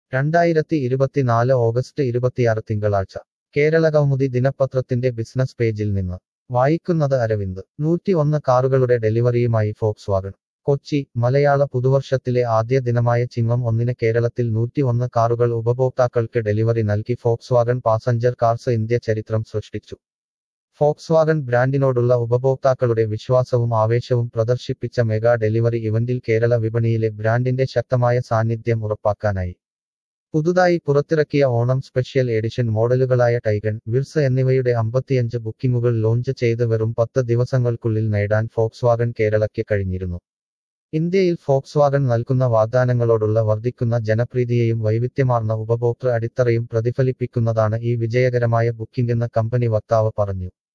രണ്ടായിരത്തി ഇരുപത്തിനാല് ഓഗസ്റ്റ് ഇരുപത്തിയാറ് തിങ്കളാഴ്ച കേരള കൗമുദി ദിനപത്രത്തിന്റെ ബിസിനസ് പേജിൽ നിന്ന് വായിക്കുന്നത് അരവിന്ദ് നൂറ്റി ഒന്ന് കാറുകളുടെ ഡെലിവറിയുമായി ഫോക്സ് വാഗൺ കൊച്ചി മലയാള പുതുവർഷത്തിലെ ആദ്യ ദിനമായ ചിങ്ങം ഒന്നിന് കേരളത്തിൽ നൂറ്റി ഒന്ന് കാറുകൾ ഉപഭോക്താക്കൾക്ക് ഡെലിവറി നൽകി Volkswagen passenger cars India ചരിത്രം സൃഷ്ടിച്ചു ഫോക്സ് വാഗൺ ബ്രാൻഡിനോടുള്ള ഉപഭോക്താക്കളുടെ വിശ്വാസവും ആവേശവും പ്രദർശിപ്പിച്ച മെഗാ ഡെലിവറി ഇവന്റിൽ കേരള വിപണിയിലെ ബ്രാൻഡിന്റെ ശക്തമായ സാന്നിധ്യം ഉറപ്പാക്കാനായി പുതുതായി പുറത്തിറക്കിയ ഓണം സ്പെഷ്യൽ എഡിഷൻ മോഡലുകളായ ടൈഗൺ വിർസ് എന്നിവയുടെ അമ്പത്തിയഞ്ച് ബുക്കിംഗുകൾ ലോഞ്ച് ചെയ്ത് വെറും പത്ത് ദിവസങ്ങൾക്കുള്ളിൽ നേടാൻ ഫോക്സ് വാഗൺ കേരളയ്ക്ക് കഴിഞ്ഞിരുന്നു ഇന്ത്യയിൽ ഫോക്സ് വാഗൺ നൽകുന്ന വാഗ്ദാനങ്ങളോടുള്ള വർദ്ധിക്കുന്ന ജനപ്രീതിയെയും വൈവിധ്യമാർന്ന ഉപഭോക്തൃ അടിത്തറയും പ്രതിഫലിപ്പിക്കുന്നതാണ് ഈ വിജയകരമായ ബുക്കിംഗെന്ന് കമ്പനി വക്താവ് പറഞ്ഞു